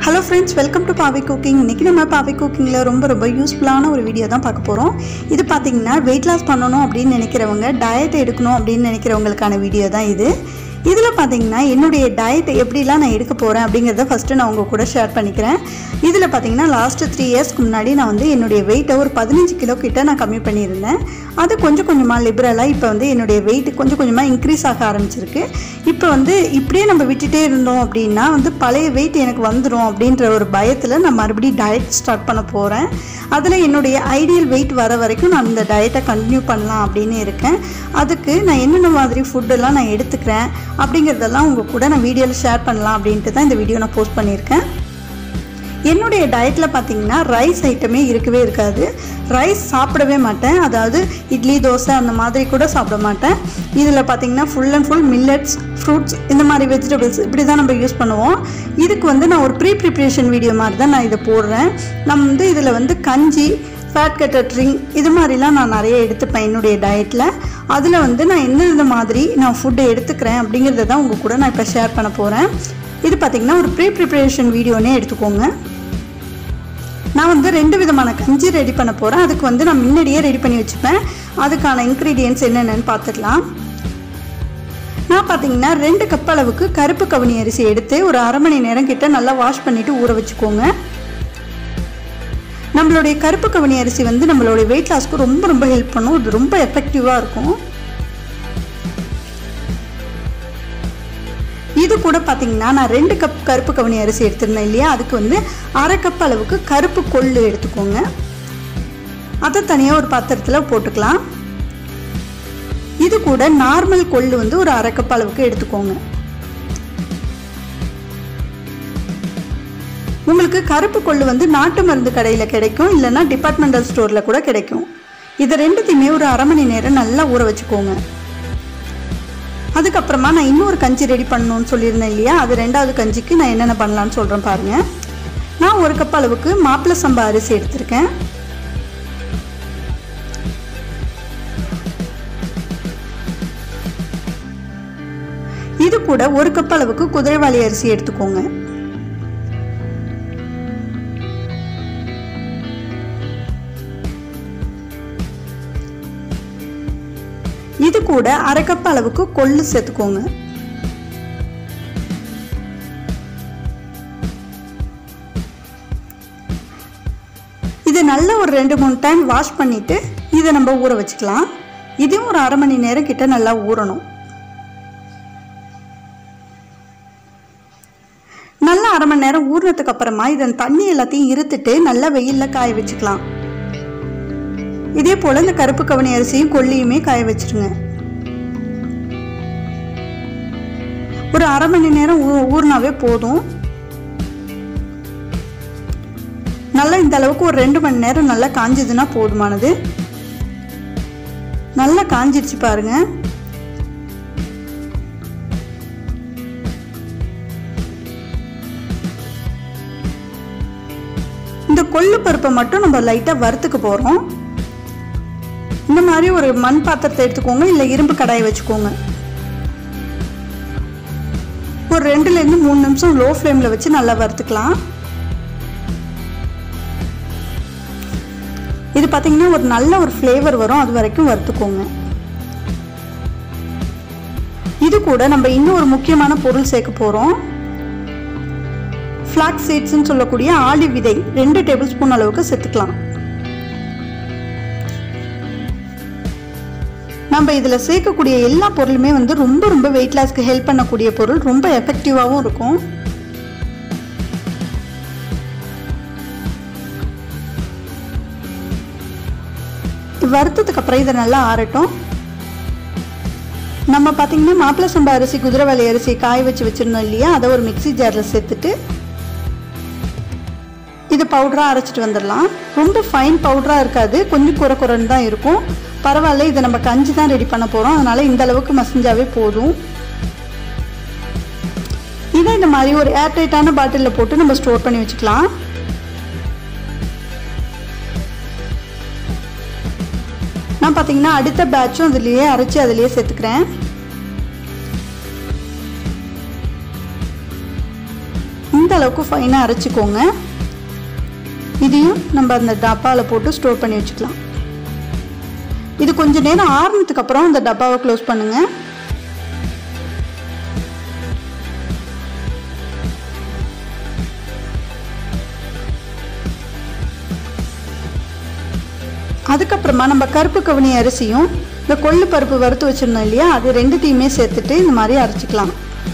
hello friends welcome to Pavi cooking இன்றைக்கி நம்ம பாவி குக்கிங்கில் ரொம்ப ரொம்ப யூஸ்ஃபுல்லான ஒரு வீடியோ தான் பார்க்க போகிறோம் இது பார்த்திங்கன்னா வெயிட் லாஸ் பண்ணணும் அப்படின்னு நினைக்கிறவங்க டயட் எடுக்கணும் அப்படின்னு நினைக்கிறவங்களுக்கான வீடியோ தான் இது இதில் பார்த்தீங்கன்னா என்னுடைய டயட் எப்படிலாம் நான் எடுக்க போகிறேன் அப்படிங்கிறத ஃபஸ்ட்டு நான் உங்கள் கூட ஷேர் பண்ணிக்கிறேன் இதில் பார்த்தீங்கன்னா லாஸ்ட்டு த்ரீ இயர்ஸ்க்கு முன்னாடி நான் வந்து என்னுடைய வெயிட்டை ஒரு பதினஞ்சு கிலோ கிட்ட நான் கம்மி பண்ணியிருந்தேன் அது கொஞ்சம் கொஞ்சமாக லிபரலாக இப்போ வந்து என்னுடைய வெயிட் கொஞ்சம் கொஞ்சமாக இன்க்ரீஸ் ஆக ஆரம்பிச்சிருக்கு இப்போ வந்து இப்படியே நம்ம விட்டுட்டே இருந்தோம் அப்படின்னா வந்து பழைய வெயிட் எனக்கு வந்துடும் அப்படின்ற ஒரு பயத்தில் நான் மறுபடியும் டயட் ஸ்டார்ட் பண்ண போகிறேன் அதில் என்னுடைய ஐடியல் வெயிட் வர வரைக்கும் நான் இந்த டயட்டை கண்டினியூ பண்ணலாம் அப்படின்னு இருக்கேன் அதுக்கு நான் என்னென்ன மாதிரி ஃபுட்டெல்லாம் நான் எடுத்துக்கிறேன் அப்படிங்கிறதெல்லாம் உங்கள் கூட நான் வீடியோவில் ஷேர் பண்ணலாம் அப்படின்ட்டு தான் இந்த வீடியோ நான் போஸ்ட் பண்ணியிருக்கேன் என்னுடைய டயட்டில் பார்த்தீங்கன்னா ரைஸ் ஐட்டமே இருக்கவே இருக்காது ரைஸ் சாப்பிடவே மாட்டேன் அதாவது இட்லி தோசை அந்த மாதிரி கூட சாப்பிட மாட்டேன் இதில் பார்த்தீங்கன்னா full and full millets fruits இந்த மாதிரி வெஜிடபிள்ஸ் இப்படி தான் நம்ம யூஸ் பண்ணுவோம் இதுக்கு வந்து நான் ஒரு ப்ரீ ப்ரிப்ரேஷன் வீடியோ மாதிரி தான் நான் இதை போடுறேன் நம்ம வந்து இதில் வந்து கஞ்சி ஃபேட் கட்டர் ட்ரிங்க் இது மாதிரிலாம் நான் நிறைய எடுத்துப்பேன் என்னுடைய டயட்டில் அதில் வந்து நான் எந்தெந்த மாதிரி நான் ஃபுட்டை எடுத்துக்கிறேன் அப்படிங்கிறத தான் உங்கள் கூட நான் இப்போ ஷேர் பண்ண போகிறேன் இது பார்த்திங்கன்னா ஒரு ப்ரீ ப்ரிப்ரேஷன் வீடியோனே எடுத்துக்கோங்க நான் வந்து ரெண்டு விதமான கஞ்சி ரெடி பண்ண போகிறேன் அதுக்கு வந்து நான் முன்னாடியே ரெடி பண்ணி வச்சுப்பேன் அதுக்கான இன்க்ரீடியன்ஸ் என்னென்னு பார்த்துக்கலாம் நான் பார்த்தீங்கன்னா ரெண்டு கப் அளவுக்கு கருப்பு கவுனி அரிசி எடுத்து ஒரு அரை மணி நேரம் கிட்ட நல்லா வாஷ் பண்ணிவிட்டு ஊற வச்சுக்கோங்க நம்மளுடைய கருப்பு கவனி அரிசி வந்து நம்மளுடைய வெயிட் லாஸ்க்கு ரொம்ப ரொம்ப ஹெல்ப் பண்ணும் இது ரொம்ப எஃபெக்டிவாக இருக்கும் இது கூட பார்த்தீங்கன்னா நான் ரெண்டு கப் கருப்பு கவனி அரிசி எடுத்திருந்தேன் இல்லையா அதுக்கு வந்து அரை கப் அளவுக்கு கருப்பு கொள்ளு எடுத்துக்கோங்க அதை தனியாக ஒரு பாத்திரத்தில் போட்டுக்கலாம் இது கூட நார்மல் கொள்ளு வந்து ஒரு அரை கப் அளவுக்கு எடுத்துக்கோங்க உங்களுக்கு கருப்பு கொள்ளு வந்து நாட்டு மருந்து கடையில் கிடைக்கும் இல்லைன்னா டிபார்ட்மெண்டல் ஸ்டோரில் கூட கிடைக்கும் இது ரெண்டுத்தையுமே ஒரு அரை மணி நேரம் நல்லா ஊற வச்சுக்கோங்க அதுக்கப்புறமா நான் இன்னொரு கஞ்சி ரெடி பண்ணணும்னு சொல்லியிருந்தேன் இல்லையா அது ரெண்டாவது கஞ்சிக்கு நான் என்னென்ன பண்ணலான்னு சொல்கிறேன் பாருங்கள் நான் ஒரு கப் அளவுக்கு மாப்பிள்ளை சம்பா அரிசி எடுத்திருக்கேன் இது கூட ஒரு கப் அளவுக்கு குதிரைவாளி அரிசி எடுத்துக்கோங்க இது கூட அரை கப் அளவுக்கு கொள்ளு சேர்த்துக்கோங்க இது நல்ல ஒரு ரெண்டு மூணு டைம் வாஷ் பண்ணிட்டு இதை நம்ம ஊற வச்சுக்கலாம் இதையும் ஒரு அரை மணி நேரம் கிட்ட நல்லா ஊறணும் நல்லா அரை மணி நேரம் ஊறினதுக்கு அப்புறமா இதன் தண்ணி எல்லாத்தையும் இருத்துட்டு நல்லா வெயிலில் காய வச்சுக்கலாம் இதே போல் இந்த கருப்பு கவனி அரிசியும் கொல்லியுமே காய வச்சிருங்க ஒரு அரை மணி நேரம் ஊ ஊறினாவே போதும் நல்லா இந்த அளவுக்கு ஒரு ரெண்டு மணி நேரம் நல்லா காஞ்சதுன்னா போதுமானது நல்லா காஞ்சிருச்சு பாருங்க இந்த கொள்ளு பருப்பை மட்டும் நம்ம லைட்டாக வறுத்துக்க போகிறோம் இந்த மாதிரி ஒரு மண் பாத்திரத்தை எடுத்துக்கோங்க இல்லை இரும்பு கடாயை வச்சுக்கோங்க ஒரு ரெண்டுலேருந்து மூணு நிமிஷம் லோ ஃப்ளேமில் வச்சு நல்லா வறுத்துக்கலாம் இது பார்த்தீங்கன்னா ஒரு நல்ல ஒரு ஃப்ளேவர் வரும் அது வரைக்கும் வறுத்துக்கோங்க இது கூட நம்ம இன்னும் ஒரு முக்கியமான பொருள் சேர்க்க போகிறோம் ஃப்ளாக் சீட்ஸ்ன்னு சொல்லக்கூடிய ஆலிவ் விதை ரெண்டு டேபிள் ஸ்பூன் அளவுக்கு சேர்த்துக்கலாம் நம்ம இதில் சேர்க்கக்கூடிய எல்லா பொருளுமே வந்து ரொம்ப ரொம்ப வெயிட் லாஸ்க்கு ஹெல்ப் பண்ணக்கூடிய பொருள் ரொம்ப எஃபெக்டிவாகவும் இருக்கும் வறுத்ததுக்கு அப்புறம் இதை நல்லா ஆறட்டும் நம்ம பார்த்தீங்கன்னா மாப்பிள்ளை சம்பா அரிசி குதிரைவாளி அரிசி காய வச்சு வச்சுருந்தோம் இல்லையா அதை ஒரு மிக்சி ஜாரில் சேர்த்துட்டு இது பவுடராக அரைச்சிட்டு வந்துடலாம் ரொம்ப ஃபைன் பவுடராக இருக்காது கொஞ்சம் குறை குறைன்னு தான் இருக்கும் பரவாயில்ல இதை நம்ம கஞ்சி தான் ரெடி பண்ண போகிறோம் அதனால் இந்த அளவுக்கு மசிஞ்சாவே போதும் இதை இந்த மாதிரி ஒரு ஏர்டைட்டான பாட்டிலில் போட்டு நம்ம ஸ்டோர் பண்ணி வச்சுக்கலாம் நான் பார்த்தீங்கன்னா அடுத்த பேட்சும் அதுலேயே அரைச்சி அதுலேயே சேர்த்துக்கிறேன் இந்த அளவுக்கு ஃபைனாக அரைச்சிக்கோங்க இதையும் நம்ம அந்த டப்பாவில் போட்டு ஸ்டோர் பண்ணி வச்சுக்கலாம் இது கொஞ்ச நேரம் ஆறுனதுக்கு அப்புறம் அந்த டப்பாவை க்ளோஸ் பண்ணுங்கள் அதுக்கப்புறமா நம்ம கருப்பு கவனி அரிசியும் இந்த கொள்ளு பருப்பு வறுத்து வச்சிருந்தோம் இல்லையா அது ரெண்டுத்தையுமே சேர்த்துட்டு இந்த மாதிரி அரைச்சிக்கலாம்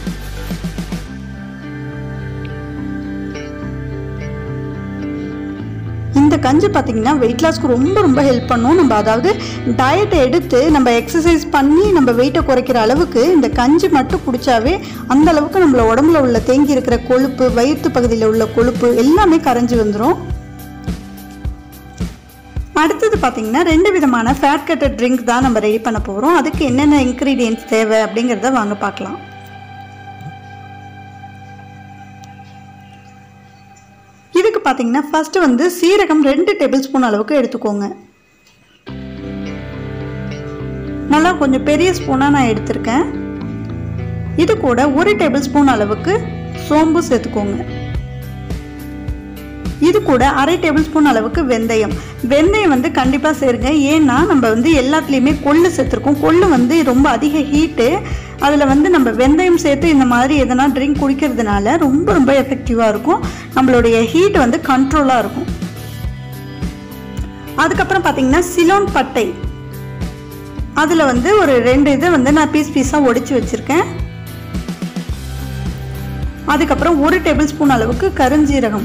இந்த கஞ்சி பார்த்திங்கன்னா வெயிட் லாஸ்க்கு ரொம்ப ரொம்ப ஹெல்ப் பண்ணும் நம்ம அதாவது டயட்டை எடுத்து நம்ம எக்ஸசைஸ் பண்ணி நம்ம வெயிட்டை குறைக்கிற அளவுக்கு இந்த கஞ்சி மட்டும் குடித்தாவே அந்த அளவுக்கு நம்மள உடம்புல உள்ள தேங்கி இருக்கிற கொழுப்பு வயிற்று பகுதியில் உள்ள கொழுப்பு எல்லாமே கரைஞ்சி வந்துடும் அடுத்தது பார்த்திங்கன்னா ரெண்டு விதமான ஃபேட் கட்டர் ட்ரிங்க் தான் நம்ம ரெடி பண்ண போகிறோம் அதுக்கு என்னென்ன இன்க்ரீடியன்ட்ஸ் தேவை அப்படிங்கிறத வாங்க பார்க்கலாம் இதுக்கு பார்த்தீங்கன்னா ஃபஸ்ட்டு வந்து சீரகம் ரெண்டு டேபிள் ஸ்பூன் அளவுக்கு எடுத்துக்கோங்க நல்லா கொஞ்சம் பெரிய ஸ்பூனாக நான் எடுத்திருக்கேன் இது கூட ஒரு டேபிள் ஸ்பூன் அளவுக்கு சோம்பு சேர்த்துக்கோங்க இது கூட அரை டேபிள் ஸ்பூன் அளவுக்கு வெந்தயம் வெந்தயம் வந்து கண்டிப்பாக சேருங்க ஏன்னா நம்ம வந்து எல்லாத்துலேயுமே கொள்ளு சேர்த்துருக்கோம் கொள்ளு வந்து ரொம்ப அதிக ஹீட்டு அதில் வந்து நம்ம வெந்தயம் சேர்த்து இந்த மாதிரி எதனா ட்ரிங்க் குடிக்கிறதுனால ரொம்ப ரொம்ப எஃபெக்டிவாக இருக்கும் நம்மளுடைய ஹீட் வந்து கண்ட்ரோலாக இருக்கும் அதுக்கப்புறம் பார்த்தீங்கன்னா சிலோன் பட்டை அதில் வந்து ஒரு ரெண்டு இதை வந்து நான் பீஸ் பீஸாக ஒடிச்சு வச்சுருக்கேன் அதுக்கப்புறம் ஒரு டேபிள் ஸ்பூன் அளவுக்கு கருஞ்சீரகம்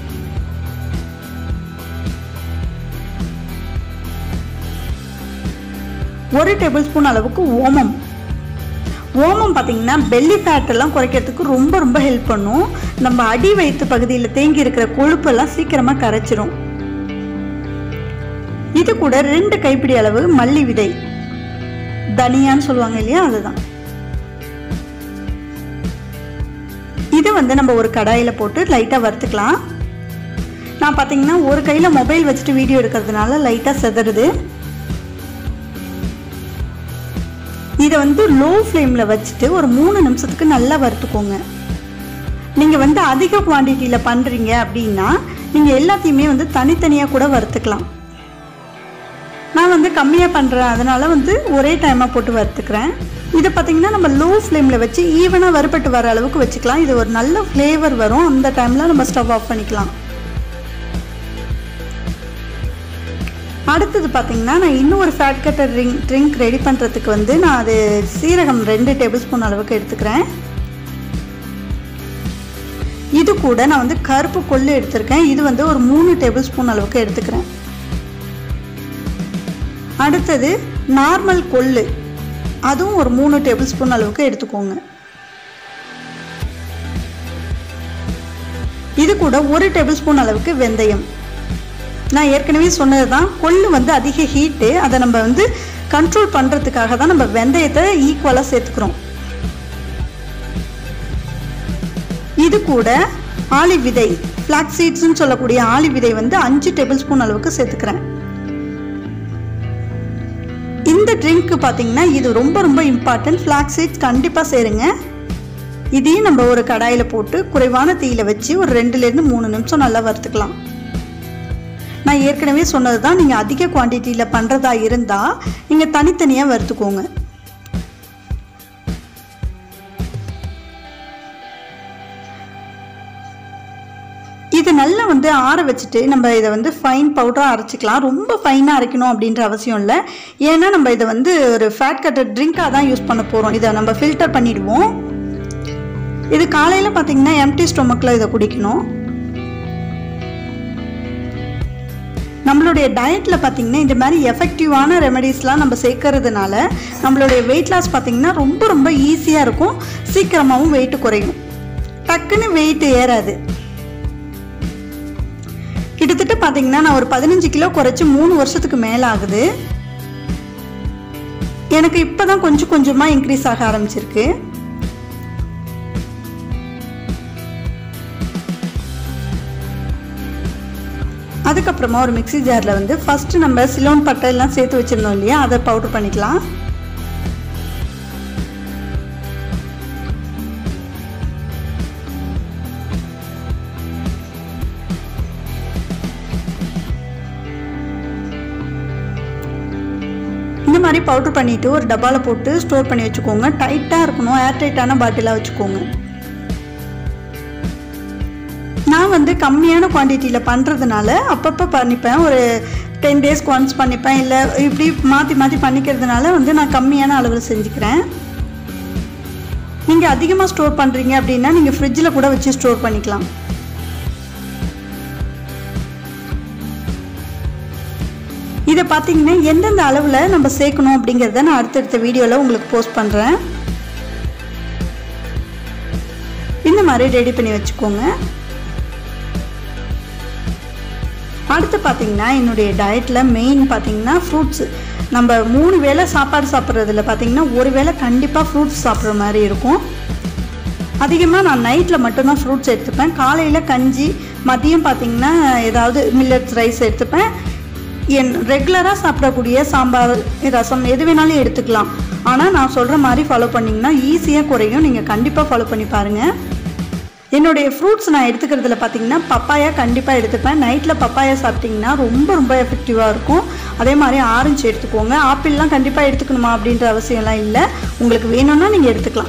ஒரு டேபிள் ஸ்பூன் அளவுக்கு ஓமம் ஓமம் பார்த்தீங்கன்னா பெல்லி ஃபேட் எல்லாம் குறைக்கிறதுக்கு ரொம்ப ரொம்ப ஹெல்ப் பண்ணும் நம்ம அடி வயிற்று பகுதியில் தேங்கி இருக்கிற கொழுப்பெல்லாம் சீக்கிரமாக கரைச்சிரும் இது கூட ரெண்டு கைப்பிடி அளவு மல்லி விதை தனியான்னு சொல்லுவாங்க இல்லையா அதுதான் இதை வந்து நம்ம ஒரு கடாயில் போட்டு லைட்டாக வறுத்துக்கலாம் நான் பார்த்தீங்கன்னா ஒரு கையில் மொபைல் வச்சுட்டு வீடியோ எடுக்கிறதுனால லைட்டாக செதறுது இதை வந்து லோ ஃப்ளேமில் வச்சுட்டு ஒரு மூணு நிமிஷத்துக்கு நல்லா வறுத்துக்கோங்க நீங்கள் வந்து அதிக குவான்டிட்டியில் பண்ணுறீங்க அப்படின்னா நீங்கள் எல்லாத்தையுமே வந்து தனித்தனியாக கூட வறுத்துக்கலாம் நான் வந்து கம்மியாக பண்ணுறேன் அதனால் வந்து ஒரே டைமாக போட்டு வறுத்துக்கிறேன் இதை பார்த்தீங்கன்னா நம்ம லோ ஃப்ளேமில் வச்சு ஈவனாக வறுபட்டு வர அளவுக்கு வச்சுக்கலாம் இது ஒரு நல்ல ஃப்ளேவர் வரும் அந்த டைமில் நம்ம ஸ்டவ் ஆஃப் பண்ணிக்கலாம் அடுத்தது பார்த்தீங்கன்னா நான் இன்னும் ஒரு fat cutter drink drink ready பண்ணுறதுக்கு வந்து நான் அது சீரகம் ரெண்டு டேபிள் ஸ்பூன் அளவுக்கு எடுத்துக்கிறேன் இது கூட நான் வந்து கருப்பு கொள்ளு எடுத்திருக்கேன் இது வந்து ஒரு மூணு டேபிள் ஸ்பூன் அளவுக்கு எடுத்துக்கிறேன் அடுத்தது நார்மல் கொள்ளு அதுவும் ஒரு மூணு டேபிள் ஸ்பூன் அளவுக்கு எடுத்துக்கோங்க இது கூட ஒரு டேபிள் ஸ்பூன் அளவுக்கு வெந்தயம் நான் ஏற்கனவே சொன்னது தான் கொள்ளு வந்து அதிக ஹீட்டு அதை நம்ம வந்து கண்ட்ரோல் பண்ணுறதுக்காக தான் நம்ம வெந்தயத்தை ஈக்குவலாக சேர்த்துக்கிறோம் இது கூட ஆலி விதை ஃப்ளாக் சீட்ஸ்னு சொல்லக்கூடிய ஆலி விதை வந்து அஞ்சு டேபிள் ஸ்பூன் அளவுக்கு சேர்த்துக்கிறேன் இந்த ட்ரிங்க்கு பார்த்தீங்கன்னா இது ரொம்ப ரொம்ப இம்பார்ட்டன்ட் ஃப்ளாக் சீட்ஸ் கண்டிப்பாக சேருங்க இதையும் நம்ம ஒரு கடாயில் போட்டு குறைவான தீயில் வச்சு ஒரு ரெண்டுலேருந்து மூணு நிமிஷம் நல்லா வறுத்துக்கலாம் நான் ஏற்கனவே சொன்னது தான் நீங்கள் அதிக குவான்டிட்டியில் பண்ணுறதா இருந்தால் நீங்கள் தனித்தனியாக வறுத்துக்கோங்க இது நல்லா வந்து ஆற வச்சுட்டு நம்ம இதை வந்து ஃபைன் பவுடராக அரைச்சிக்கலாம் ரொம்ப ஃபைனாக அரைக்கணும் அப்படின்ற அவசியம் இல்லை ஏன்னா நம்ம இதை வந்து ஒரு ஃபேட் கட்டர் ட்ரிங்காக தான் யூஸ் பண்ண போகிறோம் இதை நம்ம ஃபில்டர் பண்ணிடுவோம் இது காலையில் பார்த்தீங்கன்னா எம்டி ஸ்டொமக்கில் இதை குடிக்கணும் நம்மளுடைய டயட்டில் பார்த்தீங்கன்னா இந்த மாதிரி எஃபெக்டிவான ரெமெடிஸ்லாம் நம்ம சேர்க்கறதுனால நம்மளுடைய வெயிட் லாஸ் பார்த்தீங்கன்னா ரொம்ப ரொம்ப ஈஸியாக இருக்கும் சீக்கிரமாகவும் வெயிட் குறையும் டக்குன்னு வெயிட் ஏறாது கிட்டத்தட்ட பார்த்தீங்கன்னா நான் ஒரு பதினஞ்சு கிலோ குறைச்சி மூணு வருஷத்துக்கு மேலே ஆகுது எனக்கு இப்போ தான் கொஞ்சம் கொஞ்சமாக இன்க்ரீஸ் ஆக ஆரம்பிச்சிருக்கு அதுக்கப்புறமா ஒரு மிக்ஸி ஜாரில் வந்து ஃபஸ்ட்டு நம்ம சிலோன் பட்டை எல்லாம் சேர்த்து வச்சுருந்தோம் இல்லையா அதை பவுடர் பண்ணிக்கலாம் மாதிரி பவுட்ரு பண்ணிவிட்டு ஒரு டப்பாவில் போட்டு ஸ்டோர் பண்ணி வச்சுக்கோங்க டைட்டாக இருக்கணும் ஏர் டைட்டான பாட்டிலாக வச்சுக்கோங்க நான் வந்து கம்மியான குவான்டிட்டியில் பண்ணுறதுனால அப்பப்போ பண்ணிப்பேன் ஒரு டென் டேஸ்க்கு ஒன்ஸ் பண்ணிப்பேன் இல்லை இப்படி மாற்றி மாற்றி பண்ணிக்கிறதுனால வந்து நான் கம்மியான அளவில் செஞ்சுக்கிறேன் நீங்கள் அதிகமாக ஸ்டோர் பண்ணுறீங்க அப்படின்னா நீங்கள் ஃப்ரிட்ஜில் கூட வச்சு ஸ்டோர் பண்ணிக்கலாம் இதை பார்த்தீங்கன்னா எந்தெந்த அளவில் நம்ம சேர்க்கணும் அப்படிங்கிறத நான் அடுத்தடுத்த வீடியோவில் உங்களுக்கு போஸ்ட் பண்ணுறேன் இந்த மாதிரி ரெடி பண்ணி வச்சுக்கோங்க அடுத்து பார்த்தீங்கன்னா என்னுடைய டயட்டில் மெயின் பார்த்தீங்கன்னா ஃப்ரூட்ஸு நம்ம மூணு வேளை சாப்பாடு சாப்பிட்றதுல பார்த்தீங்கன்னா ஒரு வேளை கண்டிப்பாக ஃப்ரூட்ஸ் சாப்பிட்ற மாதிரி இருக்கும் அதிகமாக நான் நைட்டில் மட்டும்தான் ஃப்ரூட்ஸ் எடுத்துப்பேன் காலையில் கஞ்சி மதியம் பார்த்தீங்கன்னா ஏதாவது மில்லட்ஸ் ரைஸ் எடுத்துப்பேன் என் ரெகுலராக சாப்பிடக்கூடிய சாம்பார் ரசம் எது வேணாலும் எடுத்துக்கலாம் ஆனால் நான் சொல்கிற மாதிரி ஃபாலோ பண்ணிங்கன்னா ஈஸியாக குறையும் நீங்கள் கண்டிப்பாக ஃபாலோ பண்ணி பாருங்கள் என்னுடைய ஃப்ரூட்ஸ் நான் எடுத்துக்கிறதுல பார்த்தீங்கன்னா பப்பாயா கண்டிப்பாக எடுத்துப்பேன் நைட்டில் பப்பாயா சாப்பிட்டிங்கன்னா ரொம்ப ரொம்ப எஃபெக்டிவாக இருக்கும் அதே மாதிரி ஆரஞ்சு எடுத்துக்கோங்க ஆப்பிள்லாம் கண்டிப்பாக எடுத்துக்கணுமா அப்படின்ற அவசியம்லாம் இல்லை உங்களுக்கு வேணும்னா நீங்கள் எடுத்துக்கலாம்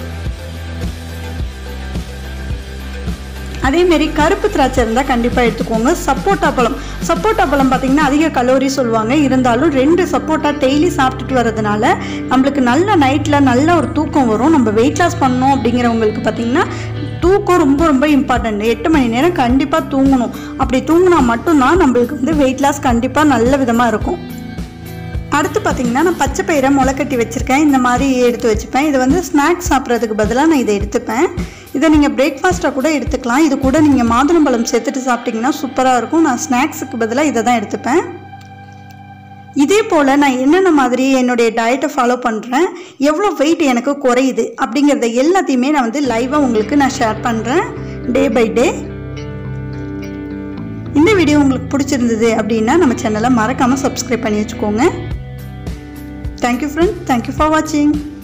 அதேமாரி கருப்பு திராட்சை இருந்தால் கண்டிப்பாக எடுத்துக்கோங்க சப்போட்டா பழம் சப்போட்டா பழம் பார்த்திங்கன்னா அதிக கலோரி சொல்லுவாங்க இருந்தாலும் ரெண்டு சப்போட்டா டெய்லி சாப்பிட்டுட்டு வரதுனால நம்மளுக்கு நல்ல நைட்டில் நல்ல ஒரு தூக்கம் வரும் நம்ம வெயிட் லாஸ் பண்ணோம் அப்படிங்கிறவங்களுக்கு பார்த்திங்கன்னா தூக்கம் ரொம்ப ரொம்ப இம்பார்ட்டண்ட் எட்டு மணி நேரம் கண்டிப்பாக தூங்கணும் அப்படி தூங்கினா மட்டும்தான் நம்மளுக்கு வந்து வெயிட் லாஸ் கண்டிப்பாக நல்ல விதமாக இருக்கும் அடுத்து பார்த்தீங்கன்னா நான் பச்சை பயிரை முளைக்கட்டி வச்சுருக்கேன் இந்த மாதிரி எடுத்து வச்சுப்பேன் இது வந்து ஸ்நாக்ஸ் சாப்பிட்றதுக்கு பதிலாக நான் இதை எடுத்துப்பேன் இதை நீங்கள் பிரேக்ஃபாஸ்ட்டாக கூட எடுத்துக்கலாம் இது கூட நீங்கள் மாதுளம்பழம் சேர்த்துட்டு சாப்பிட்டிங்கன்னா சூப்பராக இருக்கும் நான் ஸ்நாக்ஸுக்கு பதிலாக இதை தான் எடுத்துப்பேன் இதே போல் நான் என்னென்ன மாதிரி என்னுடைய டயட்டை ஃபாலோ பண்ணுறேன் எவ்வளோ வெயிட் எனக்கு குறையுது அப்படிங்கிறத எல்லாத்தையுமே நான் வந்து லைவாக உங்களுக்கு நான் ஷேர் பண்ணுறேன் டே பை டே இந்த வீடியோ உங்களுக்கு பிடிச்சிருந்தது அப்படின்னா நம்ம சேனலை மறக்காமல் சப்ஸ்கிரைப் பண்ணி வச்சுக்கோங்க தேங்க்யூ ஃப்ரெண்ட் தேங்க்யூ ஃபார் வாட்சிங்